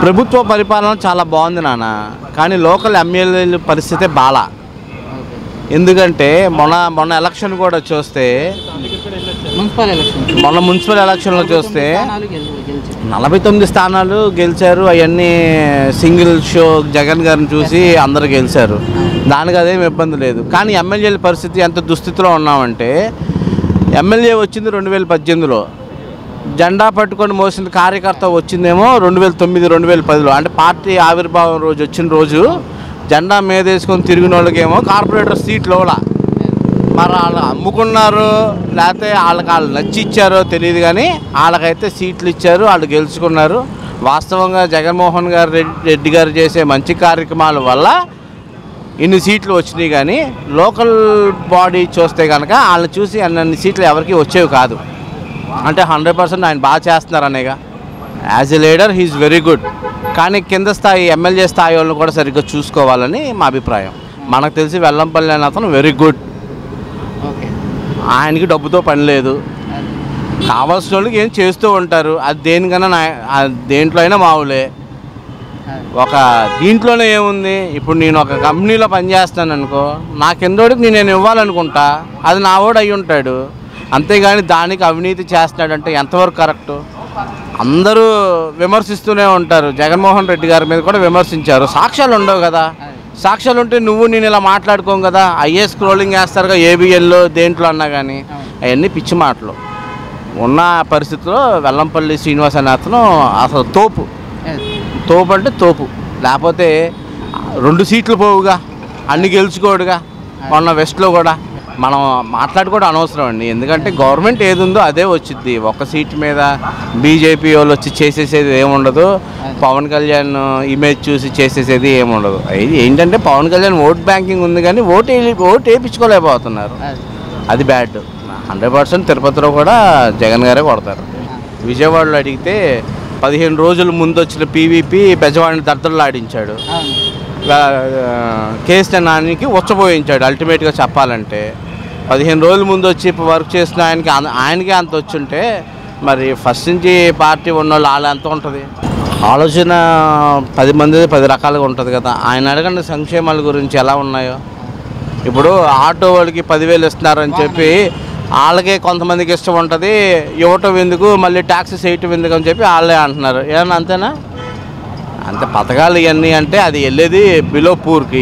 ప్రభుత్వ పరిపాలన చాలా బాగుంది నాన్న కానీ లోకల్ ఎమ్మెల్యేల పరిస్థితి బాలా ఎందుకంటే మొన్న మొన్న ఎలక్షన్ కూడా చూస్తే మున్సిపల్ ఎలక్షన్ మొన్న మున్సిపల్ ఎలక్షన్లో చూస్తే స్థానాలు గెలు- గెలిచారు నలభై తొమ్మిది స్థానాలు గెలిచారు అవన్నీ సింగిల్ షో జగన్ గారిని చూసి అందరు గెలిచారు దానికి అదేం ఇబ్బంది లేదు కానీ ఎమ్మెల్యేల పరిస్థితి ఎంత దుస్థితిలో ఉన్నామంటే ఎమ్మెల్యే వచ్చింది రెండు వేల పద్దెనిమిదిలో జెండా పట్టుకొని మోసిన కార్యకర్త వచ్చిందేమో రెండు వేల తొమ్మిది రెండు వేల పదిలో అంటే పార్టీ ఆవిర్భావం రోజు వచ్చిన రోజు జెండా మీద వేసుకొని తిరిగిన వాళ్ళకేమో కార్పొరేటర్ సీట్లు ఇవ్వాల మరి వాళ్ళు అమ్ముకున్నారు లేకపోతే వాళ్ళకి వాళ్ళు నచ్చి ఇచ్చారో తెలియదు కానీ వాళ్ళకైతే సీట్లు ఇచ్చారు వాళ్ళు గెలుచుకున్నారు వాస్తవంగా జగన్మోహన్ గారు రెడ్డి రెడ్డి గారు చేసే మంచి కార్యక్రమాల వల్ల ఇన్ని సీట్లు వచ్చినాయి కానీ లోకల్ బాడీ చూస్తే కనుక వాళ్ళని చూసి అన్ని సీట్లు ఎవరికి వచ్చేవి కాదు అంటే హండ్రెడ్ పర్సెంట్ ఆయన బాగా చేస్తున్నారు అనేగా as a leader he is very good కానీ కింద స్థాయి ఎమ్మెల్యే స్థాయి వాళ్ళని కూడా సరిగ్గా చూసుకోవాలని మా అభిప్రాయం మనకు తెలిసి వెల్లంపల్లి అనే అతను వెరీ గుడ్ ఓకే ఆయనకి డబ్బుతో పని లేదు కావాల్సిన వాళ్ళకి ఏం చేస్తూ ఉంటారు అది దేనికన్నా నా అది దేంట్లో అయినా మావులే ఒక దీంట్లోనే ఏముంది ఇప్పుడు నేను ఒక కంపెనీలో పనిచేస్తాను అనుకో నా కిందోడికి నేను ఇవ్వాలనుకుంటా అది నా వాడు అయి ఉంటాడు అంతేగాని దానికి అవినీతి చేస్తున్నాడంటే ఎంతవరకు కరెక్టు అందరూ విమర్శిస్తూనే ఉంటారు జగన్మోహన్ రెడ్డి గారి మీద కూడా విమర్శించారు సాక్ష్యాలు ఉండవు కదా సాక్ష్యాలు ఉంటే నువ్వు నేను ఇలా మాట్లాడుకోం కదా అయ్యే స్క్రోలింగ్ వేస్తారుగా ఏబిఎల్లో దేంట్లో అన్నా కానీ అవన్నీ పిచ్చి మాటలు ఉన్న పరిస్థితిలో వెల్లంపల్లి శ్రీనివాస్ అనే అతను అసలు తోపు తోపు అంటే తోపు లేకపోతే రెండు సీట్లు పోవుగా అన్ని గెలుచుకోడుగా మొన్న వెస్ట్లో కూడా మనం మాట్లాడుకోవడం అనవసరం అండి ఎందుకంటే గవర్నమెంట్ ఏది ఉందో అదే వచ్చింది ఒక సీట్ మీద బీజేపీ వాళ్ళు వచ్చి చేసేసేది ఏముండదు పవన్ కళ్యాణ్ ఇమేజ్ చూసి చేసేసేది ఏముండదు ఇది ఏంటంటే పవన్ కళ్యాణ్ ఓట్ బ్యాంకింగ్ ఉంది కానీ ఓటు వేయి- ఓటు వేయించుకోలేకపోతున్నారు అది బ్యాడ్ హండ్రెడ్ పర్సెంట్ తిరుపతిలో కూడా జగన్ గారే కొడతారు విజయవాడలో అడిగితే పదిహేను రోజుల ముందు వచ్చిన పీవీపీ బెజవాడిని దద్దలు ఆడించాడు కేసీ నానికి ఉచ్చబోయించాడు అల్టిమేట్గా చెప్పాలంటే పదిహేను రోజుల ముందు వచ్చి వర్క్ చేసిన ఆయనకి అన- ఆయనకే అంత వచ్చుంటే మరి ఫస్ట్ నుంచి పార్టీ ఉన్న వాళ్ళు వాళ్ళ ఎంత ఉంటుంది ఆలోచన పది మంది పది రకాలుగా ఉంటుంది కదా ఆయన అడగండి సంక్షేమాల గురించి ఎలా ఉన్నాయో ఇప్పుడు ఆటో వాళ్ళకి పదివేలు ఇస్తున్నారని చెప్పి వాళ్ళకే కొంతమందికి ఇష్టం ఉంటుంది ఇవ్వటం ఎందుకు మళ్ళీ ట్యాక్సెస్ వేయటం ఎందుకు అని చెప్పి వాళ్ళే అంటున్నారు ఏమన్నా అంతేనా అంతే పథకాలు ఇవన్నీ అంటే అది వెళ్ళేది బిలో పూర్కి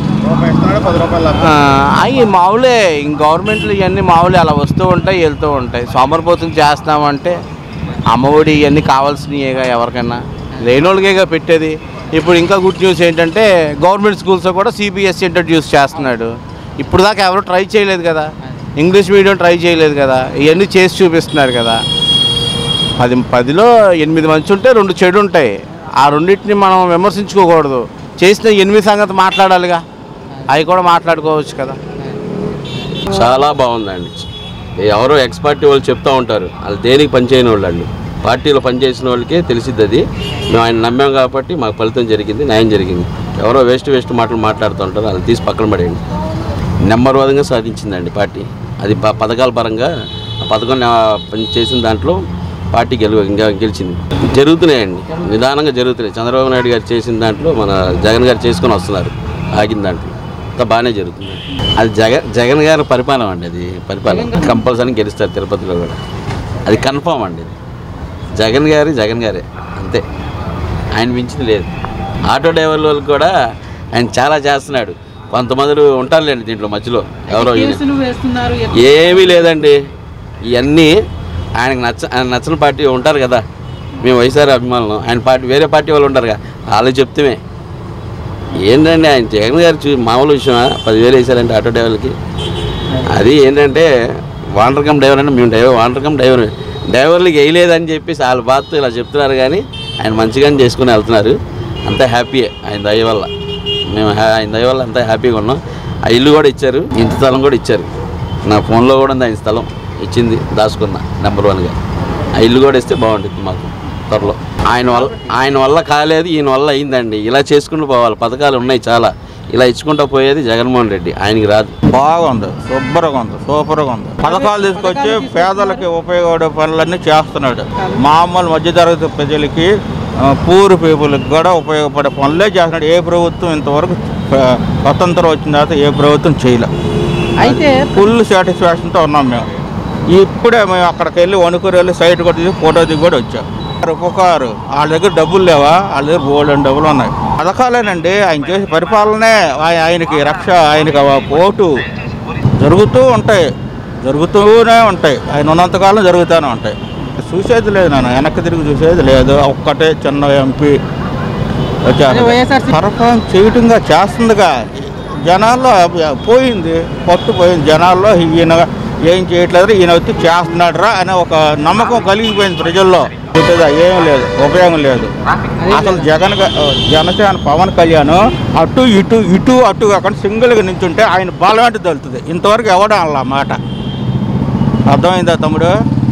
అవి మామూలే ఇంక గవర్నమెంట్లు ఇవన్నీ మామూలే అలా వస్తూ ఉంటాయి వెళ్తూ ఉంటాయి సోమరిపోతులు చేస్తామంటే అమ్మఒడి ఇవన్నీ కావాల్సినవిగా ఎవరికైనా లేని వాళ్ళకేగా పెట్టేది ఇప్పుడు ఇంకా గుడ్ న్యూస్ ఏంటంటే గవర్నమెంట్ స్కూల్స్లో కూడా సిబిఎస్ఈ ఇంట్రడ్యూస్ చేస్తున్నాడు ఇప్పుడు దాకా ఎవరు ట్రై చేయలేదు కదా ఇంగ్లీష్ మీడియం ట్రై చేయలేదు కదా ఇవన్నీ చేసి చూపిస్తున్నారు కదా పది పదిలో ఎనిమిది మంచి ఉంటే రెండు చెడు ఉంటాయి ఆ రెండింటిని మనం విమర్శించుకోకూడదు చేసిన ఎనిమిది సంగతి మాట్లాడాలిగా అవి కూడా మాట్లాడుకోవచ్చు కదా చాలా బాగుందండి ఎవరో ఎక్స్ పార్టీ వాళ్ళు చెప్తూ ఉంటారు వాళ్ళు దేనికి పనిచేయని వాళ్ళు అండి పార్టీలో పనిచేసిన వాళ్ళకే తెలిసిద్ది అది మేము ఆయన నమ్మాం కాబట్టి మాకు ఫలితం జరిగింది న్యాయం జరిగింది ఎవరో వేస్ట్ వేస్ట్ మాటలు మాట్లాడుతూ ఉంటారు వాళ్ళు తీసి పక్కన పడేయండి నెంబర్ వన్గా సాధించిందండి పార్టీ అది ప- పథకాల పరంగా ఆ పథకం ఆ, పని చేసిన దాంట్లో పార్టీ గెలు ఇంకా గెలిచింది జరుగుతున్నాయండి నిదానంగా జరుగుతున్నాయి చంద్రబాబు నాయుడు గారు చేసిన దాంట్లో మన జగన్ గారు చేసుకొని వస్తున్నారు ఆగిన దాంట్లో అంతా బాగానే జరుగుతుంది అది జగన్ జగన్ గారి పరిపాలన అండి అది పరిపాలన కంపల్సరీ గెలుస్తారు తిరుపతిలో కూడా అది కన్ఫామ్ అండి ఇది. జగన్ గారి జగన్ గారే అంతే ఆయన మించింది లేదు ఆటో డ్రైవర్ల వాళ్ళు కూడా ఆయన చాలా చేస్తున్నాడు కొంతమంది ఉంటారులేండి దీంట్లో మధ్యలో ఎవరో ఈయన. కేసులు వేస్తున్నారు ఏమీ లేదండి ఇవన్నీ ఆయనకు నచ్చ ఆయన నచ్చిన పార్టీ ఉంటారు కదా మేము వైఎస్ఆర్ అభిమానులు ఆయన పార్టీ వేరే పార్టీ వాళ్ళు ఉంటారు కదా వాళ్ళు చెప్తే ఏంటండి ఆయన జగన్ గారు చూ మామూలు విషయమా పదివేలు వేసారంటే ఆటో డ్రైవర్లకి అది ఏంటంటే వాండర్ కమ్ డ్రైవర్ అంటే మేము డ్రైవర్ వాండర్ కమ్ డ్రైవర్ డ్రైవర్లకి వేయలేదని చెప్పేసి వాళ్ళ బాధతో ఇలా చెప్తున్నారు కానీ ఆయన మంచిగానే చేసుకుని వెళ్తున్నారు అంతా హ్యాపీయే ఆయన దయ వల్ల మేము హ్యా- ఆయన దయ వల్ల అంతా హ్యాపీగా ఉన్నాం ఆ ఇల్లు కూడా ఇచ్చారు ఇంటి స్థలం కూడా ఇచ్చారు నా ఫోన్లో కూడా ఉంది ఆయన స్థలం ఇచ్చింది దాచుకున్నా నెంబర్ వన్గా ఆ ఇల్లు కూడా ఇస్తే బాగుంటుంది మాకు త్వరలో ఆయన వల్ల ఆయన వల్ల కాలేదు ఈయన వల్ల అయిందండి ఇలా చేసుకుంటూ పోవాలి పథకాలు ఉన్నాయి చాలా ఇలా ఇచ్చుకుంటా పోయేది జగన్మోహన్ రెడ్డి ఆయనకి రాదు బాగుంది సూపర్గా ఉంది సూపర్గా ఉంది పథకాలు తీసుకొచ్చి పేదలకి ఉపయోగపడే పనులన్నీ చేస్తున్నాడు మామూలు మధ్యతరగతి ప్రజలకి ఆ, పూర్ పీపుల్కి కూడా ఉపయోగపడే పనులే చేస్తున్నాడు ఏ ప్రభుత్వం ఇంతవరకు ఆ, స్వతంత్రం వచ్చిన తర్వాత ఏ ప్రభుత్వం చేయలే అయితే ఫుల్ సాటిస్ఫాక్షన్తో ఉన్నాం మేము ఇప్పుడే మేము అక్కడికి వెళ్ళి వణుకూరు వెళ్ళి సైట్ కూడా తీసి ఫోటో దిగి కూడా వచ్చాం ఉపకారు వాళ్ళ దగ్గర డబ్బులు లేవా వాళ్ళ దగ్గర బోల్డ్ డబ్బులు ఉన్నాయి పథకాలేనండి ఆయన చేసే పరిపాలనే ఆయ- ఆయనకి రక్ష ఆయనకి ఆ పోటు జరుగుతూ ఉంటాయి జరుగుతూనే ఉంటాయి ఆయన ఉన్నంతకాలం జరుగుతూనే ఉంటాయి చూసేది లేదు నాన్న వెనక్కి తిరిగి చూసేది లేదు ఒక్కటే చిన్న ఎంపీ వచ్చారు అదే వైఎస్ఆర్సీ పరపం చేయటంగా చేస్తుందిగా జనాల్లో పోయింది పట్టు పోయింది జనాల్లో ఈయన ఏం చేయట్లేదు ఈయన వచ్చి చేస్తున్నాడు రా అనే ఒక నమ్మకం కలిగిపోయింది ప్రజల్లో చెప్పేదా ఏం లేదు ఉపయోగం లేదు అసలు జగన్ గ- జనసేన పవన్ కళ్యాణ్ అటు ఇటు ఇటు అటు కాకుండా సింగిల్గా నించుంటే ఆయన బలమంటే తెలుస్తుంది ఇంతవరకు ఎవడం అలా మాట అర్థమైందా తమ్ముడు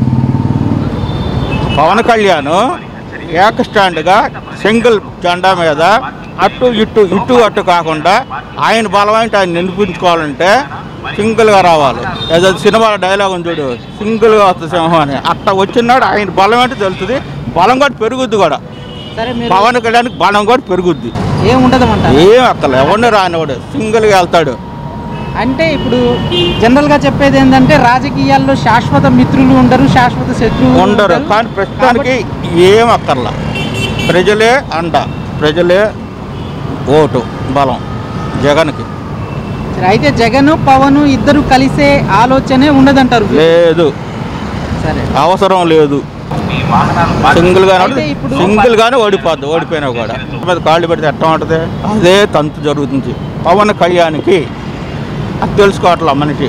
పవన్ కళ్యాణ్ ఏక స్టాండ్గా సింగిల్ జెండా మీద అటు ఇటు ఇటు అటు కాకుండా ఆయన బలమైతే ఆయన నిరూపించుకోవాలంటే సింగిల్గా రావాలి ఏదో సినిమాలో డైలాగ్ ఉంది చూడు సింగిల్గా వస్తుంది సింహం అని అట్లా వచ్చినాడు ఆయన బలం అంటే తెలుస్తుంది బలం కూడా పెరుగుద్ది కూడా సరే మీరు పవన్ కళ్యాణ్కి బలం కూడా పెరుగుద్ది ఏం ఉండదమంటారు ఏం అక్కల ఎవరిని రానివాడు సింగిల్గా వెళ్తాడు అంటే ఇప్పుడు జనరల్ గా చెప్పేది ఏంటంటే రాజకీయాల్లో శాశ్వత మిత్రులు ఉండరు శాశ్వత శత్రువులు ఉండరు కానీ ప్రస్తుతానికి ఏం అక్కర్లా ప్రజలే అండ ప్రజలే ఓటు బలం జగన్కి సరే, అయితే జగన్ పవన్ ఇద్దరు కలిసే ఆలోచనే ఉండదంటారు లేదు సరే అవసరం లేదు సింగిల్ గానే అయితే ఇప్పుడు- సింగిల్ గానే ఓడిపోద్ది ఓడిపోయినా కూడా మీద కాళ్ళు పెడితే ఎట్లా ఉంటుంది అదే తంతు జరుగుతుంది పవన్ కళ్యాణ్కి అది తెలుసుకోవట్లా మనిషి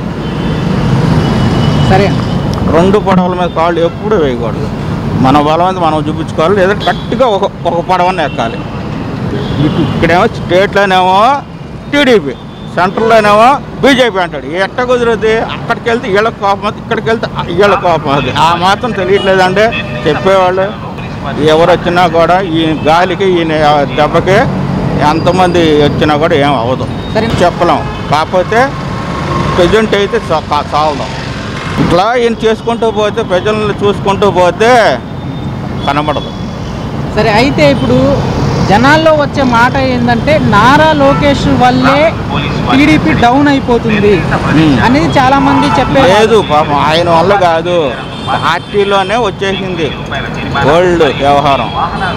సరే రెండు పడవల మీద కాళ్ళు ఎప్పుడూ వేయకూడదు మన బలం అనేది మనం చూపించుకోవాలి లేదా కరెక్ట్గా ఒక ఒక పడవని ఎక్కాలి ఇటు ఇక్కడేమో స్టేట్లోనేమో టీడీపీ సెంట్రల్లోనేమో బీజేపీ అంటాడు ఎట్ట కుదిరిద్ది అక్కడికి వెళ్తే వీళ్ళకి కోపం అవుతుంది ఇక్కడికి వెళ్తే వీళ్ళకి కోపం అవుతుంది ఆ మాత్రం తెలియట్లేదంటే చెప్పేవాళ్ళు ఎవరు వచ్చినా కూడా ఈ గాలికి ఈయన దెబ్బకి ఎంతమంది వచ్చినా కూడా ఏం అవ్వదు సరే చెప్పలేం కాకపోతే ప్రజెంట్ అయితే చా- కా- చాలదాం ఇట్లా ఈయన చేసుకుంటూ పోతే ప్రజలను చూసుకుంటూ పోతే కనబడదు సరే అయితే ఇప్పుడు జనాల్లో వచ్చే మాట ఏంటంటే నారా లోకేష్ వల్లే టీడీపీ డౌన్ అయిపోతుంది ఉమ్. అనేది చాలా మంది చెప్పే లేదు పాపం ఆయన వల్ల కాదు పార్టీలోనే వచ్చేసింది ఓల్డ్ వ్యవహారం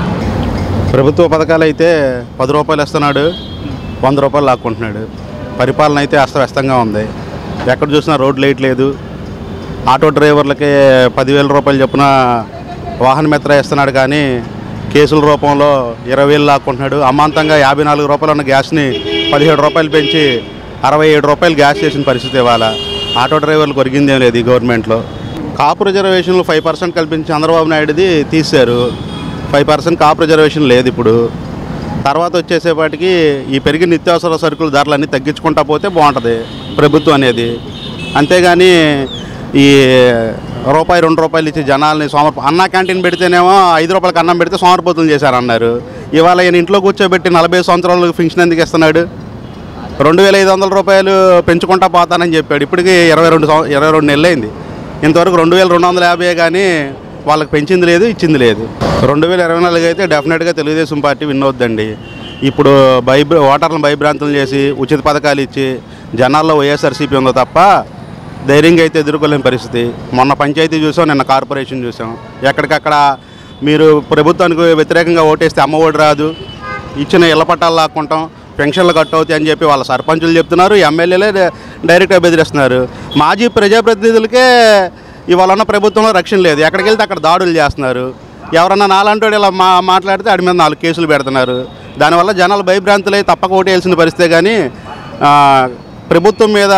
ప్రభుత్వ పథకాలు అయితే పది రూపాయలు ఇస్తున్నాడు వంద రూపాయలు లాక్కుంటున్నాడు పరిపాలన అయితే అస్తవ్యస్తంగా ఉంది ఎక్కడ చూసినా రోడ్ లైట్ లేదు ఆటో డ్రైవర్లకి పదివేల రూపాయలు చొప్పున వాహన మిత్ర ఇస్తున్నాడు కానీ కేసుల రూపంలో ఇరవై వేలు లాక్కుంటున్నాడు అమాంతంగా యాభై నాలుగు రూపాయలు ఉన్న గ్యాస్ని పదిహేడు రూపాయలు పెంచి అరవై ఏడు రూపాయలు గ్యాస్ చేసిన పరిస్థితి ఇవాళ ఆటో డ్రైవర్లకు ఒరిగిందేం లేదు ఈ గవర్నమెంట్లో కాపు రిజర్వేషన్లు ఫైవ్ పర్సెంట్ కల్పించి చంద్రబాబు నాయుడుది తీశారు ఫైవ్ పర్సెంట్ కాపు రిజర్వేషన్ లేదు ఇప్పుడు తర్వాత వచ్చేసేపాటికి ఈ పెరిగిన నిత్యావసర సరుకుల ధరలన్నీ తగ్గించుకుంటా పోతే బాగుంటుంది ప్రభుత్వం అనేది అంతేగాని ఈ రూపాయి రెండు రూపాయలు ఇచ్చి జనాల్ని సోమర్ప అన్న క్యాంటీన్ పెడితేనేమో ఐదు రూపాయలకి అన్నం పెడితే సోమరపోతులు చేశారన్నారు ఇవాళ ఈయన ఇంట్లో కూర్చోబెట్టి నలభై సంవత్సరాలకు ఫింక్షన్ ఎందుకు ఇస్తున్నాడు రెండు వేల ఐదు వందల రూపాయలు పెంచుకుంటా పోతానని చెప్పాడు ఇప్పటికి ఇరవై రెండు సంవ ఇరవై రెండు నెలలు అయింది ఇంతవరకు రెండు వేల రెండు వందల యాభై కానీ వాళ్ళకి పెంచింది లేదు ఇచ్చింది లేదు రెండు వేల ఇరవై నాలుగు అయితే డెఫినెట్గా తెలుగుదేశం పార్టీ విన్ అవుద్దండి ఇప్పుడు భయభ్ర ఓటర్లను భయభ్రాంతులు చేసి ఉచిత పథకాలు ఇచ్చి జనాల్లో వైఎస్ఆర్సీపీ ఉందో తప్ప ధైర్యంగా అయితే ఎదుర్కోలేని పరిస్థితి మొన్న పంచాయతీ చూసాం నిన్న కార్పొరేషన్ చూసాం ఎక్కడికక్కడ మీరు ప్రభుత్వానికి వ్యతిరేకంగా ఓటేస్తే అమ్మ ఓటు రాదు ఇచ్చిన ఇళ్ల పట్టాలు లాక్కుంటాం పెన్షన్లు కట్ అవుతాయి అని చెప్పి వాళ్ళ సర్పంచులు చెప్తున్నారు ఎమ్మెల్యేలే డైరెక్ట్గా బెదిరిస్తున్నారు మాజీ ప్రజాప్రతినిధులకే ఇవాళ ఉన్న ప్రభుత్వంలో రక్షణ లేదు ఎక్కడికి వెళ్తే అక్కడ దాడులు చేస్తున్నారు ఎవరన్నా నాలంటోడు ఇలా మా మాట్లాడితే ఆడి మీద నాలుగు కేసులు పెడుతున్నారు దానివల్ల జనాలు భయభ్రాంతులై తప్పక ఓటేయాల్సిన పరిస్థితే కానీ ఆ, ప్రభుత్వం మీద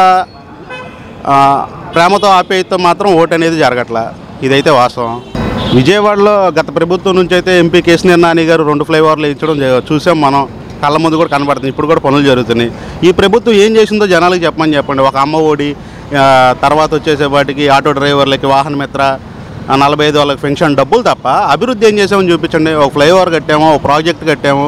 ఆ, ప్రేమతో ఆప్యాయతతో మాత్రం ఓటు అనేది జరగట్లా ఇదైతే వాస్తవం విజయవాడలో గత ప్రభుత్వం నుంచి అయితే ఎంపీ కేసీఆర్ నాని గారు రెండు ఫ్లైఓవర్లు ఇచ్చడం జ- చూసాం మనం కళ్ళ ముందు కూడా కనబడుతుంది ఇప్పుడు కూడా పనులు జరుగుతున్నాయి ఈ ప్రభుత్వం ఏం చేసిందో జనాలకు చెప్పమని చెప్పండి ఒక అమ్మ ఒడి ఆ, తర్వాత వచ్చేసేపాటికి ఆటో డ్రైవర్లకి వాహన మిత్ర ఆ, నలభై ఐదు వాళ్ళకి పెన్షన్ డబ్బులు తప్ప అభివృద్ధి ఏం చేసామని చూపించండి ఒక ఫ్లైఓవర్ కట్టాము ఒక ప్రాజెక్ట్ కట్టాము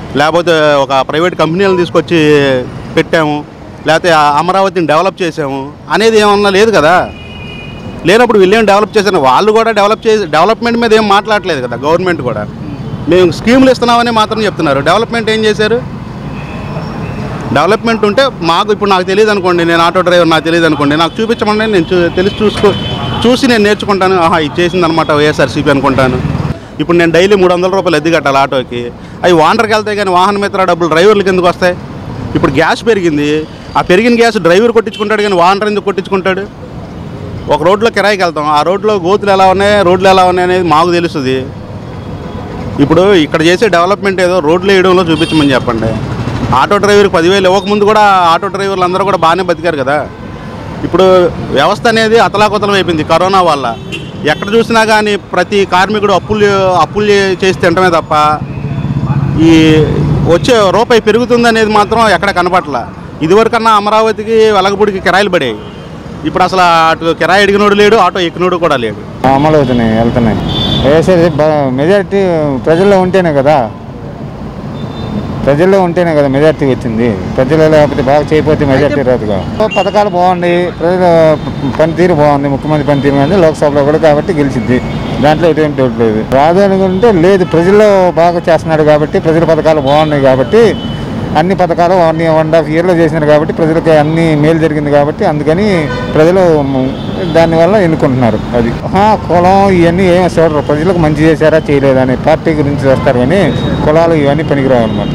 లేకపోతే ఒక ప్రైవేట్ కంపెనీలను తీసుకొచ్చి పెట్టాము లేకపోతే ఆ అమరావతిని డెవలప్ చేసాము అనేది ఏమన్నా లేదు కదా లేనప్పుడు వీళ్ళేం డెవలప్ చేశారు వాళ్ళు కూడా డెవలప్ చేసి డెవలప్మెంట్ మీద ఏం మాట్లాడలేదు కదా గవర్నమెంట్ కూడా మేము స్కీములు ఇస్తున్నామని మాత్రం చెప్తున్నారు డెవలప్మెంట్ ఏం చేశారు డెవలప్మెంట్ ఉంటే మాకు ఇప్పుడు నాకు తెలియదు అనుకోండి నేను ఆటో డ్రైవర్ నాకు తెలియదు అనుకోండి నాకు చూపించమండి నేను చూ తెలిసి చూసుకో చూసి నేను నేర్చుకుంటాను ఆహా ఇది చేసింది అనమాట వైఎస్ఆర్సీపీ అనుకుంటాను ఇప్పుడు నేను డైలీ మూడు వందల రూపాయలు ఎద్దు కట్టాలి ఆటోకి అవి వాండర్కి వెళ్తాయి కానీ వాహన మిత్ర డబ్బులు డ్రైవర్లకి ఎందుకు వస్తాయి ఇప్పుడు గ్యాస్ పెరిగింది ఆ పెరిగిన గ్యాస్ డ్రైవర్ కొట్టించుకుంటాడు కానీ వాండర్ ఎందుకు కొట్టించుకుంటాడు ఒక రోడ్లో కిరాయికి వెళ్తాం ఆ రోడ్లో గోతులు ఎలా ఉన్నాయి రోడ్లు ఎలా ఉన్నాయి అనేది మాకు తెలుస్తుంది ఇప్పుడు ఇక్కడ చేసే డెవలప్మెంట్ ఏదో రోడ్లు వేయడంలో చూపించమని చెప్పండి ఆటో డ్రైవర్కి పదివేలు ఇవ్వకముందు కూడా ఆటో డ్రైవర్లు అందరూ కూడా బాగానే బతికారు కదా ఇప్పుడు వ్యవస్థ అనేది అతలాకుతలం అయిపోయింది కరోనా వల్ల ఎక్కడ చూసినా కానీ ప్రతి కార్మికుడు అప్పులు అప్పులు చే- చేసి తినటమే తప్ప ఈ వచ్చే రూపాయి పెరుగుతుంది అనేది మాత్రం ఎక్కడ కనపట్ల ఇదివరకన్నా అమరావతికి వెలగపూడికి కిరాయిలు పడేవి ఇప్పుడు అసలు అటు కిరాయి అడిగినోడు లేడు ఆటో ఎక్కినోడు కూడా లేడు అమలు అవుతున్నాయి వెళ్తున్నాయి వేసేది మెజారిటీ ప్రజల్లో ఉంటేనే కదా ప్రజల్లో ఉంటేనే కదా మెజారిటీ వచ్చింది ప్రజలు లేకపోతే బాగా చేయకపోతే మెజారిటీ రాదుగా పథకాలు బాగున్నాయి ప్రజల పనితీరు బాగుంది ముఖ్యమంత్రి పనితీరు బాగుంది లోక్సభలో కూడా కాబట్టి గెలిచింది దాంట్లో ఎటువంటి డౌట్ లేదు రాదు అనుకుంటే లేదు ప్రజల్లో బాగా చేస్తున్నాడు కాబట్టి ప్రజల పథకాలు బాగున్నాయి కాబట్టి అన్ని పథకాలు అన్ని వన్ అండ్ హాఫ్ ఇయర్లో చేసినారు కాబట్టి ప్రజలకి అన్ని మేలు జరిగింది కాబట్టి అందుకని ప్రజలు మ్, దానివల్ల ఎన్నుకుంటున్నారు అది ఆ, కులం ఇవన్నీ ఏమి చూడరు ప్రజలకు మంచి చేశారా చేయలేదా అని పార్టీ గురించి చేస్తారు కానీ కులాలు ఇవన్నీ పనికిరావు అనమాట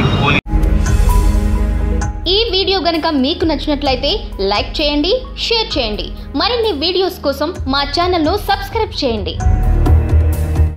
ఈ వీడియో గనుక మీకు నచ్చినట్లయితే లైక్ చేయండి షేర్ చేయండి మరిన్ని వీడియోస్ కోసం మా ఛానల్ను సబ్స్క్రైబ్ చేయండి